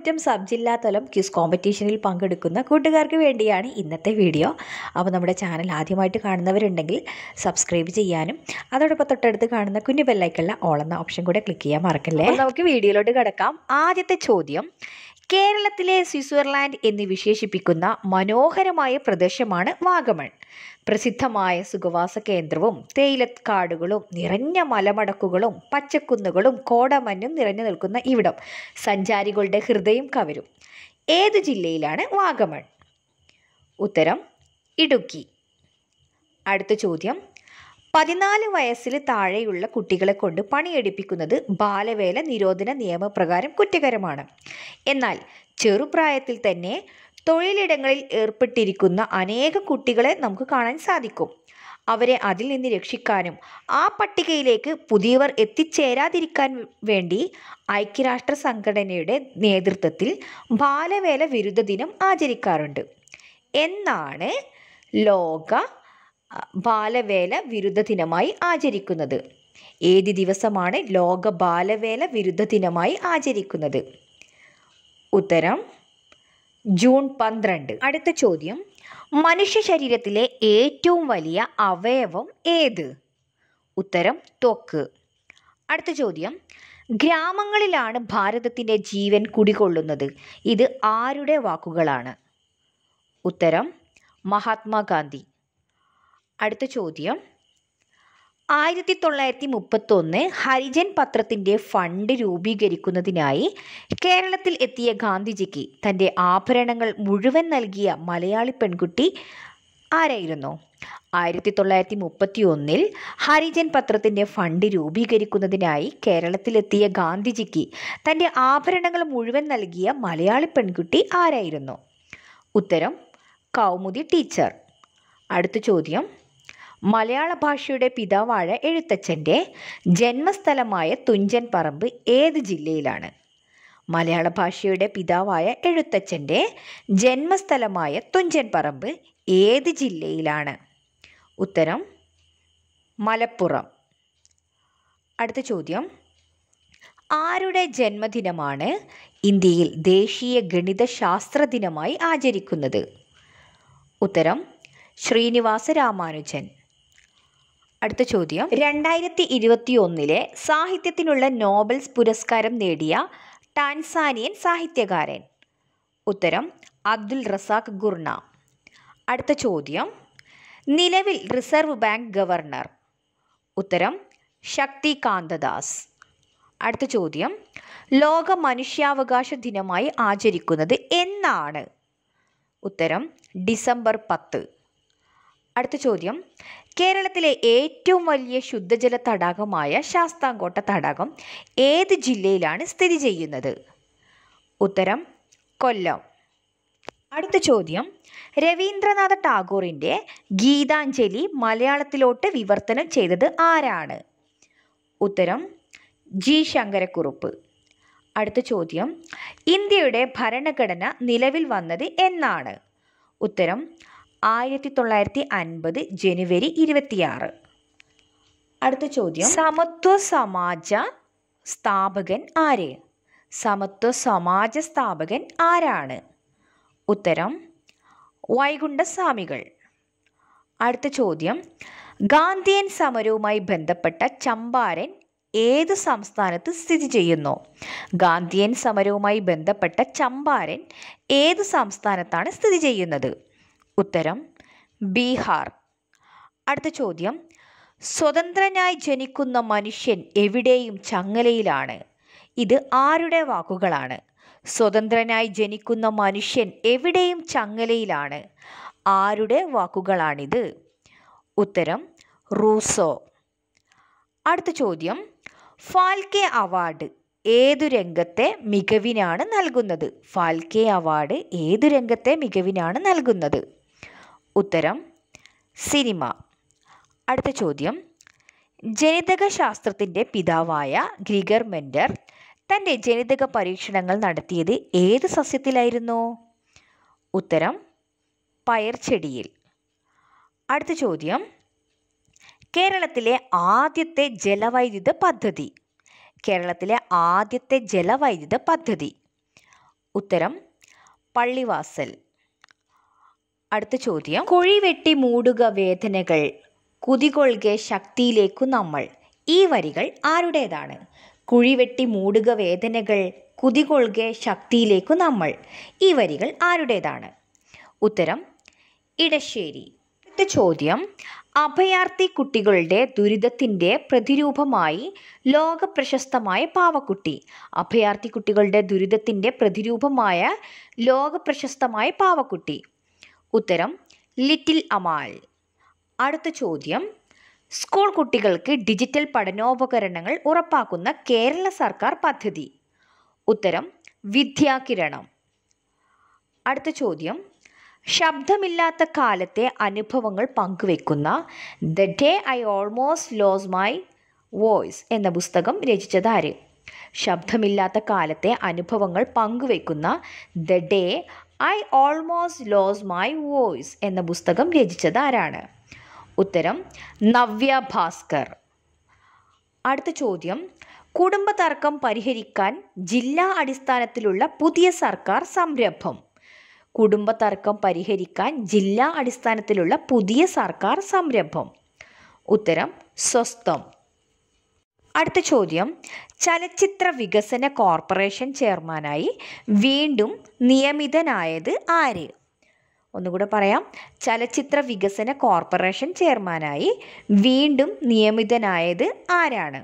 കുറ്റം sub ജില്ലാതലം quiz കോമ്പറ്റീഷനിൽ പങ്കെടുക്കുന്ന കൂട്ടുകാർക്ക് വേണ്ടിയാണ് ഇന്നത്തെ വീഡിയോ അപ്പോൾ നമ്മുടെ ചാനൽ ആദ്യമായിട്ട് കാണുന്നവരുണ്ടെങ്കിൽ സബ്സ്ക്രൈബ് ചെയ്യാനും അതോടൊപ്പം തൊട്ടടുത്ത് കാണുന്ന കുഞ്ഞു ബെല്ലൈക്കുള്ള ഓൾ എന്ന ഓപ്ഷൻ കൂടെ ക്ലിക്ക് ചെയ്യാൻ മറക്കല്ലേ അപ്പോൾ നമുക്ക് വീഡിയോയിലോട്ട് കിടക്കാം ആദ്യത്തെ ചോദ്യം കേരളത്തിലെ സ്വിറ്റ്സർലാൻഡ് എന്ന് വിശേഷിപ്പിക്കുന്ന മനോഹരമായ പ്രദേശമാണ് വാഗമൺ പ്രസിദ്ധമായ സുഖവാസ കേന്ദ്രവും തേയിലക്കാടുകളും നിറഞ്ഞ മലമടക്കുകളും പച്ചക്കുന്നുകളും കോടമഞ്ഞും നിറഞ്ഞു നിൽക്കുന്ന ഇവിടം സഞ്ചാരികളുടെ ഹൃദയം കവരും ഏത് ജില്ലയിലാണ് വാഗമൺ ഉത്തരം ഇടുക്കി അടുത്ത ചോദ്യം പതിനാല് വയസ്സിൽ താഴെയുള്ള കുട്ടികളെ കൊണ്ട് പണിയെടുപ്പിക്കുന്നത് ബാലവേല നിരോധന നിയമപ്രകാരം കുറ്റകരമാണ് എന്നാൽ ചെറുപ്രായത്തിൽ തന്നെ തൊഴിലിടങ്ങളിൽ ഏർപ്പെട്ടിരിക്കുന്ന അനേകം കുട്ടികളെ നമുക്ക് കാണാൻ സാധിക്കും അവരെ അതിൽ നിന്ന് രക്ഷിക്കാനും ആ പട്ടികയിലേക്ക് പുതിയവർ എത്തിച്ചേരാതിരിക്കാൻ വേണ്ടി ഐക്യരാഷ്ട്ര സംഘടനയുടെ നേതൃത്വത്തിൽ ബാലവേല വിരുദ്ധ ദിനം ആചരിക്കാറുണ്ട് എന്നാണ് ലോക ബാലവേല വിരുദ്ധ ദിനമായി ആചരിക്കുന്നത് ഏത് ദിവസമാണ് ലോക ബാലവേല വിരുദ്ധ ദിനമായി ആചരിക്കുന്നത് ഉത്തരം ജൂൺ പന്ത്രണ്ട് അടുത്ത ചോദ്യം മനുഷ്യ ശരീരത്തിലെ ഏറ്റവും വലിയ അവയവം ഏത് ഉത്തരം ത്വക്ക് അടുത്ത ചോദ്യം ഗ്രാമങ്ങളിലാണ് ഭാരതത്തിൻ്റെ ജീവൻ കുടികൊള്ളുന്നത് ഇത് ആരുടെ വാക്കുകളാണ് ഉത്തരം മഹാത്മാഗാന്ധി അടുത്ത ചോദ്യം ആയിരത്തി തൊള്ളായിരത്തി മുപ്പത്തൊന്ന് ഹരിജൻ പത്രത്തിൻ്റെ ഫണ്ട് രൂപീകരിക്കുന്നതിനായി കേരളത്തിൽ എത്തിയ ഗാന്ധിജിക്ക് തൻ്റെ ആഭരണങ്ങൾ മുഴുവൻ നൽകിയ മലയാളി പെൺകുട്ടി ആരായിരുന്നു ആയിരത്തി തൊള്ളായിരത്തി മുപ്പത്തി ഒന്നിൽ ഹരിജൻ പത്രത്തിൻ്റെ ഫണ്ട് രൂപീകരിക്കുന്നതിനായി കേരളത്തിലെത്തിയ ഗാന്ധിജിക്ക് തൻ്റെ ആഭരണങ്ങൾ മുഴുവൻ നൽകിയ മലയാളി പെൺകുട്ടി ആരായിരുന്നു ഉത്തരം കൗമുദി ടീച്ചർ അടുത്ത ചോദ്യം മലയാള ഭാഷയുടെ പിതാവായ എഴുത്തച്ഛൻ്റെ ജന്മസ്ഥലമായ തുഞ്ചൻ പറമ്പ് ഏത് ജില്ലയിലാണ് മലയാള ഭാഷയുടെ പിതാവായ എഴുത്തച്ഛൻ്റെ ജന്മസ്ഥലമായ തുഞ്ചൻ പറമ്പ് ഏത് ജില്ലയിലാണ് ഉത്തരം മലപ്പുറം അടുത്ത ചോദ്യം ആരുടെ ജന്മദിനമാണ് ഇന്ത്യയിൽ ദേശീയ ഗണിത ശാസ്ത്ര ദിനമായി ആചരിക്കുന്നത് ഉത്തരം ശ്രീനിവാസ രാമാനുജൻ അടുത്ത ചോദ്യം രണ്ടായിരത്തി ഇരുപത്തി ഒന്നിലെ സാഹിത്യത്തിനുള്ള നോബൽസ് പുരസ്കാരം നേടിയ ടാൻസാനിയൻ സാഹിത്യകാരൻ ഉത്തരം അബ്ദുൽ റസാഖ് ഗുർണ അടുത്ത ചോദ്യം നിലവിൽ റിസർവ് ബാങ്ക് ഗവർണർ ഉത്തരം ശക്തി കാന്തദാസ് അടുത്ത ചോദ്യം ലോക മനുഷ്യാവകാശ ദിനമായി ആചരിക്കുന്നത് എന്നാണ് ഉത്തരം ഡിസംബർ പത്ത് അടുത്ത ചോദ്യം കേരളത്തിലെ ഏറ്റവും വലിയ ശുദ്ധജല തടാകമായ ശാസ്താംകോട്ട തടാകം ഏത് ജില്ലയിലാണ് സ്ഥിതി ചെയ്യുന്നത് ഉത്തരം കൊല്ലം അടുത്ത ചോദ്യം രവീന്ദ്രനാഥ ടാഗോറിൻ്റെ ഗീതാഞ്ജലി മലയാളത്തിലോട്ട് വിവർത്തനം ചെയ്തത് ആരാണ് ഉത്തരം ജി ശങ്കരക്കുറുപ്പ് അടുത്ത ചോദ്യം ഇന്ത്യയുടെ ഭരണഘടന നിലവിൽ വന്നത് എന്നാണ് ഉത്തരം ആയിരത്തി തൊള്ളായിരത്തി അൻപത് ജനുവരി ഇരുപത്തിയാറ് അടുത്ത ചോദ്യം സമത്വ സമാജ സ്ഥാപകൻ ആര് സമത്വ സമാജ സ്ഥാപകൻ ആരാണ് ഉത്തരം വൈകുണ്ഠസ്വാമികൾ അടുത്ത ചോദ്യം ഗാന്ധിയൻ സമരവുമായി ബന്ധപ്പെട്ട ചമ്പാരൻ ഏത് സംസ്ഥാനത്ത് സ്ഥിതി ചെയ്യുന്നു ഗാന്ധിയൻ സമരവുമായി ബന്ധപ്പെട്ട ചമ്പാരൻ ഏത് സംസ്ഥാനത്താണ് സ്ഥിതി ചെയ്യുന്നത് ഉത്തരം ബീഹാർ അടുത്ത ചോദ്യം സ്വതന്ത്രനായി ജനിക്കുന്ന മനുഷ്യൻ എവിടെയും ചങ്ങലയിലാണ് ഇത് ആരുടെ വാക്കുകളാണ് സ്വതന്ത്രനായി ജനിക്കുന്ന മനുഷ്യൻ എവിടെയും ചങ്ങലയിലാണ് ആരുടെ വാക്കുകളാണിത് ഉത്തരം റൂസോ അടുത്ത ചോദ്യം ഫാൽക്കെ അവാർഡ് ഏതു രംഗത്തെ മികവിനാണ് നൽകുന്നത് ഫാൽക്കെ അവാർഡ് ഏതു രംഗത്തെ മികവിനാണ് നൽകുന്നത് ഉത്തരം സിനിമ അടുത്ത ചോദ്യം ജനിതക ശാസ്ത്രത്തിൻ്റെ പിതാവായ ഗ്രിഗർ മെൻഡർ തൻ്റെ ജനിതക പരീക്ഷണങ്ങൾ നടത്തിയത് ഏത് സസ്യത്തിലായിരുന്നു ഉത്തരം പയർ ചെടിയിൽ അടുത്ത ചോദ്യം കേരളത്തിലെ ആദ്യത്തെ ജലവൈദ്യുത പദ്ധതി കേരളത്തിലെ ആദ്യത്തെ ജലവൈദ്യുത പദ്ധതി ഉത്തരം പള്ളിവാസൽ അടുത്ത ചോദ്യം കുഴി വെട്ടി മൂടുക വേദനകൾ കുതികൊള്ളുക ശക്തിയിലേക്കു നമ്മൾ ഈ വരികൾ ആരുടേതാണ് കുഴി വെട്ടി മൂടുക വേദനകൾ കുതികൊള്ളുക ശക്തിയിലേക്കു നമ്മൾ ഈ വരികൾ ആരുടേതാണ് ഉത്തരം ഇടശ്ശേരി അടുത്ത ചോദ്യം അഭയാർത്ഥി കുട്ടികളുടെ ദുരിതത്തിൻ്റെ പ്രതിരൂപമായി ലോക പ്രശസ്തമായ പാവക്കുട്ടി അഭയാർത്ഥി കുട്ടികളുടെ ദുരിതത്തിൻ്റെ പ്രതിരൂപമായ ലോക പ്രശസ്തമായ പാവക്കുട്ടി ഉത്തരം ലിറ്റിൽ അമാൽ അടുത്ത ചോദ്യം സ്കൂൾ കുട്ടികൾക്ക് ഡിജിറ്റൽ പഠനോപകരണങ്ങൾ ഉറപ്പാക്കുന്ന കേരള സർക്കാർ പദ്ധതി ഉത്തരം വിദ്യാകിരണം അടുത്ത ചോദ്യം ശബ്ദമില്ലാത്ത കാലത്തെ അനുഭവങ്ങൾ പങ്കുവെക്കുന്ന the day I almost lost my voice എന്ന പുസ്തകം രചിച്ചതാര് ശബ്ദമില്ലാത്ത കാലത്തെ അനുഭവങ്ങൾ പങ്കുവെക്കുന്ന the day I almost lost my voice എന്ന പുസ്തകം രചിച്ചതാരാണ് ഉത്തരം നവ്യ ഭാസ്കർ അടുത്ത ചോദ്യം കുടുംബ തർക്കം പരിഹരിക്കാൻ ജില്ലാ അടിസ്ഥാനത്തിലുള്ള പുതിയ സർക്കാർ സംരംഭം കുടുംബ തർക്കം പരിഹരിക്കാൻ ജില്ലാ അടിസ്ഥാനത്തിലുള്ള പുതിയ സർക്കാർ സംരംഭം ഉത്തരം സ്വസ്ഥം അടുത്ത ചോദ്യം ചലച്ചിത്ര വികസന കോർപ്പറേഷൻ ചെയർമാനായി വീണ്ടും നിയമിതനായത് ആര് ഒന്നുകൂടെ പറയാം ചലച്ചിത്ര വികസന കോർപ്പറേഷൻ ചെയർമാനായി വീണ്ടും നിയമിതനായത് ആരാണ്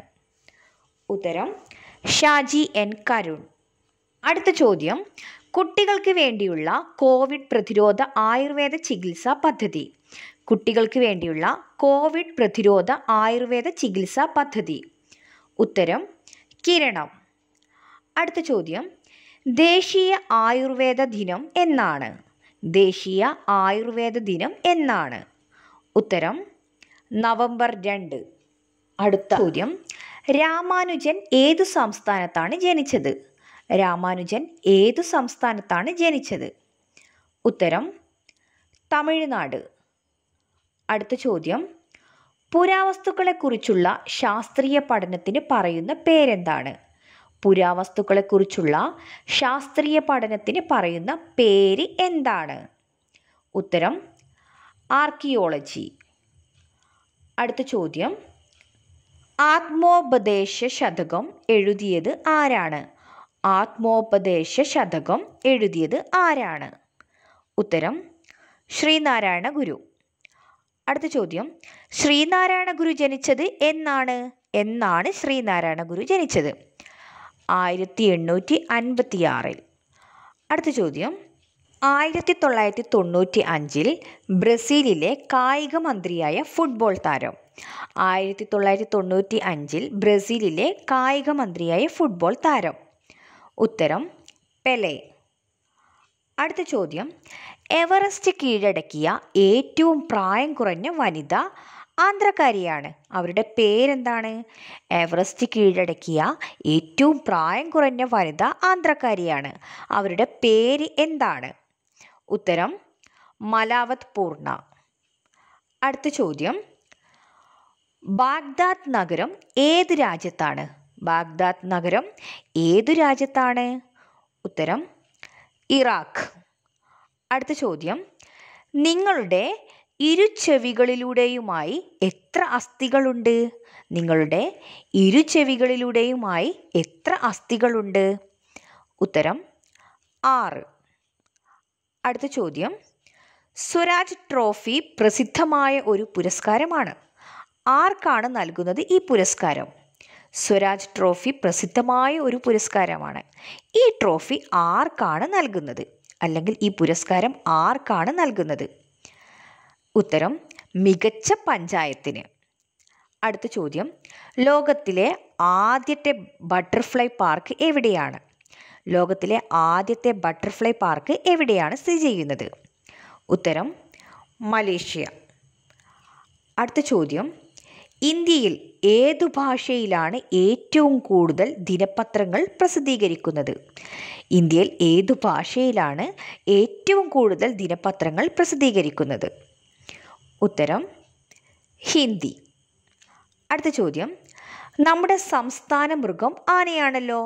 ഉത്തരം ഷാജി എൻ കരുൺ അടുത്ത ചോദ്യം കുട്ടികൾക്ക് വേണ്ടിയുള്ള കോവിഡ് പ്രതിരോധ ആയുർവേദ ചികിത്സാ പദ്ധതി കുട്ടികൾക്ക് വേണ്ടിയുള്ള കോവിഡ് പ്രതിരോധ ആയുർവേദ ചികിത്സാ പദ്ധതി ഉത്തരം കിരണം അടുത്ത ചോദ്യം ദേശീയ ആയുർവേദ ദിനം എന്നാണ് ദേശീയ ആയുർവേദ ദിനം എന്നാണ് ഉത്തരം നവംബർ രണ്ട് അടുത്ത ചോദ്യം രാമാനുജൻ ഏതു സംസ്ഥാനത്താണ് ജനിച്ചത് രാമാനുജൻ ഏതു സംസ്ഥാനത്താണ് ജനിച്ചത് ഉത്തരം തമിഴ്നാട് അടുത്ത ചോദ്യം പുരാവസ്തുക്കളെക്കുറിച്ചുള്ള ശാസ്ത്രീയ പഠനത്തിന് പറയുന്ന പേരെന്താണ് പുരാവസ്തുക്കളെക്കുറിച്ചുള്ള ശാസ്ത്രീയ പഠനത്തിന് പറയുന്ന പേര് എന്താണ് ഉത്തരം ആർക്കിയോളജി അടുത്ത ചോദ്യം ആത്മോപദേശ ശതകം എഴുതിയത് ആരാണ് ആത്മോപദേശ ശതകം എഴുതിയത് ആരാണ് ഉത്തരം ശ്രീനാരായണ ഗുരു അടുത്ത ചോദ്യം ശ്രീനാരായണ ഗുരു ജനിച്ചത് എന്നാണ് എന്നാണ് ശ്രീനാരായണ ഗുരു ജനിച്ചത് ആയിരത്തി എണ്ണൂറ്റി അൻപത്തി ആറിൽ അടുത്ത ചോദ്യം ആയിരത്തി തൊള്ളായിരത്തി തൊണ്ണൂറ്റി അഞ്ചിൽ ബ്രസീലിലെ കായിക മന്ത്രിയായ ഫുട്ബോൾ താരം ആയിരത്തി തൊള്ളായിരത്തി തൊണ്ണൂറ്റി അഞ്ചിൽ ബ്രസീലിലെ കായിക മന്ത്രിയായ ഫുട്ബോൾ താരം ഉത്തരം പെലെ അടുത്ത ചോദ്യം എവറസ്റ്റ് കീഴടക്കിയ ഏറ്റവും പ്രായം കുറഞ്ഞ വനിത ആന്ധ്രക്കാരിയാണ് അവരുടെ പേരെന്താണ് എവറസ്റ്റ് കീഴടക്കിയ ഏറ്റവും പ്രായം കുറഞ്ഞ വനിത ആന്ധ്രക്കാരിയാണ് അവരുടെ പേര് എന്താണ് ഉത്തരം മലാവത് പൂർണ്ണ അടുത്ത ചോദ്യം ബാഗ്ദാദ് നഗരം ഏത് രാജ്യത്താണ് ബാഗ്ദാദ് നഗരം ഏതു രാജ്യത്താണ് ഉത്തരം ഇറാഖ് അടുത്ത ചോദ്യം നിങ്ങളുടെ ഇരുചെവികളിലൂടെയുമായി എത്ര അസ്ഥികളുണ്ട് നിങ്ങളുടെ ഇരുചെവികളിലൂടെയുമായി എത്ര അസ്ഥികളുണ്ട് ഉത്തരം ആറ് അടുത്ത ചോദ്യം സ്വരാജ് ട്രോഫി പ്രസിദ്ധമായ ഒരു പുരസ്കാരമാണ് ആർക്കാണ് നൽകുന്നത് ഈ പുരസ്കാരം സ്വരാജ് ട്രോഫി പ്രസിദ്ധമായ ഒരു പുരസ്കാരമാണ് ഈ ട്രോഫി ആർക്കാണ് നൽകുന്നത് അല്ലെങ്കിൽ ഈ പുരസ്കാരം ആർക്കാണ് നൽകുന്നത് ഉത്തരം മികച്ച പഞ്ചായത്തിന് അടുത്ത ചോദ്യം ലോകത്തിലെ ആദ്യത്തെ ബട്ടർഫ്ലൈ പാർക്ക് എവിടെയാണ് ലോകത്തിലെ ആദ്യത്തെ ബട്ടർഫ്ലൈ പാർക്ക് എവിടെയാണ് സ്ഥിതി ചെയ്യുന്നത് ഉത്തരം മലേഷ്യ അടുത്ത ചോദ്യം ഇന്ത്യയിൽ ഏതു ഭാഷയിലാണ് ഏറ്റവും കൂടുതൽ ദിനപത്രങ്ങൾ പ്രസിദ്ധീകരിക്കുന്നത് ഇന്ത്യയിൽ ഏതു ഭാഷയിലാണ് ഏറ്റവും കൂടുതൽ ദിനപത്രങ്ങൾ പ്രസിദ്ധീകരിക്കുന്നത് ഉത്തരം ഹിന്ദി അടുത്ത ചോദ്യം നമ്മുടെ സംസ്ഥാന മൃഗം ആനയാണല്ലോ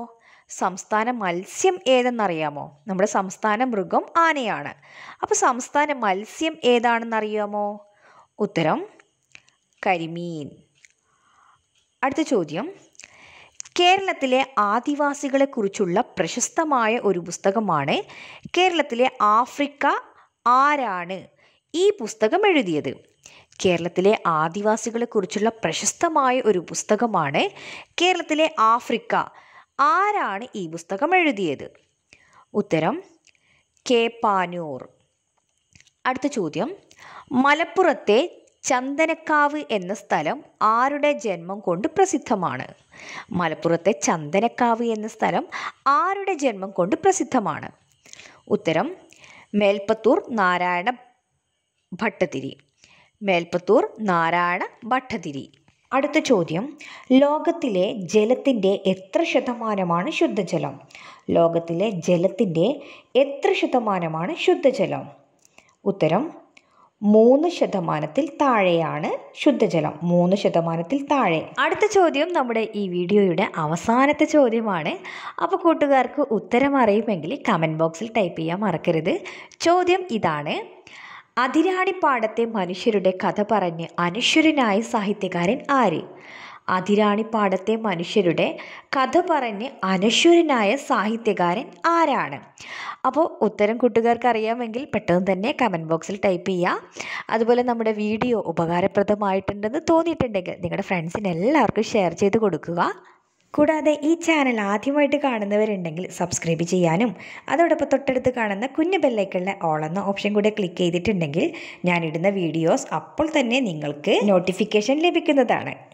സംസ്ഥാന മത്സ്യം ഏതെന്നറിയാമോ നമ്മുടെ സംസ്ഥാന മൃഗം ആനയാണ് അപ്പോൾ സംസ്ഥാന മത്സ്യം ഏതാണെന്നറിയാമോ ഉത്തരം കരിമീൻ അടുത്ത ചോദ്യം കേരളത്തിലെ ആദിവാസികളെക്കുറിച്ചുള്ള പ്രശസ്തമായ ഒരു പുസ്തകമാണ് കേരളത്തിലെ ആഫ്രിക്ക ആരാണ് ഈ പുസ്തകം എഴുതിയത് കേരളത്തിലെ ആദിവാസികളെക്കുറിച്ചുള്ള പ്രശസ്തമായ ഒരു പുസ്തകമാണ് കേരളത്തിലെ ആഫ്രിക്ക ആരാണ് ഈ പുസ്തകം എഴുതിയത് ഉത്തരം കെ പാനൂർ അടുത്ത ചോദ്യം മലപ്പുറത്തെ ചന്ദനക്കാവ് എന്ന സ്ഥലം ആരുടെ ജന്മം കൊണ്ട് പ്രസിദ്ധമാണ് മലപ്പുറത്തെ ചന്ദനക്കാവ് എന്ന സ്ഥലം ആരുടെ ജന്മം കൊണ്ട് പ്രസിദ്ധമാണ് ഉത്തരം മേൽപ്പത്തൂർ നാരായണ ഭട്ടതിരി മേൽപ്പത്തൂർ നാരായണ ഭട്ടതിരി അടുത്ത ചോദ്യം ലോകത്തിലെ ജലത്തിൻ്റെ എത്ര ശതമാനമാണ് ശുദ്ധജലം ലോകത്തിലെ ജലത്തിൻ്റെ എത്ര ശതമാനമാണ് ശുദ്ധജലം ഉത്തരം മൂന്ന് ശതമാനത്തിൽ താഴെയാണ് ശുദ്ധജലം മൂന്ന് ശതമാനത്തിൽ താഴെ അടുത്ത ചോദ്യം നമ്മുടെ ഈ വീഡിയോയുടെ അവസാനത്തെ ചോദ്യമാണ് അപ്പോൾ കൂട്ടുകാർക്ക് ഉത്തരം അറിയുമെങ്കിൽ കമൻറ്റ് ബോക്സിൽ ടൈപ്പ് ചെയ്യാൻ മറക്കരുത് ചോദ്യം ഇതാണ് അതിരാണിപ്പാടത്തെ മനുഷ്യരുടെ കഥ പറഞ്ഞ് അനശ്വരനായ സാഹിത്യകാരൻ ആര് അതിരാണിപ്പാടത്തെ മനുഷ്യരുടെ കഥ പറഞ്ഞ് അനശ്വരനായ സാഹിത്യകാരൻ ആരാണ് അപ്പോൾ ഉത്തരം കൂട്ടുകാർക്ക് അറിയാമെങ്കിൽ പെട്ടെന്ന് തന്നെ കമൻറ്റ് ബോക്സിൽ ടൈപ്പ് ചെയ്യുക അതുപോലെ നമ്മുടെ വീഡിയോ ഉപകാരപ്രദമായിട്ടുണ്ടെന്ന് തോന്നിയിട്ടുണ്ടെങ്കിൽ നിങ്ങളുടെ ഫ്രണ്ട്സിന് എല്ലാവർക്കും ഷെയർ ചെയ്ത് കൊടുക്കുക കൂടാതെ ഈ ചാനൽ ആദ്യമായിട്ട് കാണുന്നവരുണ്ടെങ്കിൽ സബ്സ്ക്രൈബ് ചെയ്യാനും അതോടൊപ്പം തൊട്ടടുത്ത് കാണുന്ന കുഞ്ഞു ബെല്ലൈക്കണിലെ ഓൾ എന്ന ഓപ്ഷൻ കൂടെ ക്ലിക്ക് ചെയ്തിട്ടുണ്ടെങ്കിൽ ഞാനിടുന്ന വീഡിയോസ് അപ്പോൾ തന്നെ നിങ്ങൾക്ക് നോട്ടിഫിക്കേഷൻ ലഭിക്കുന്നതാണ്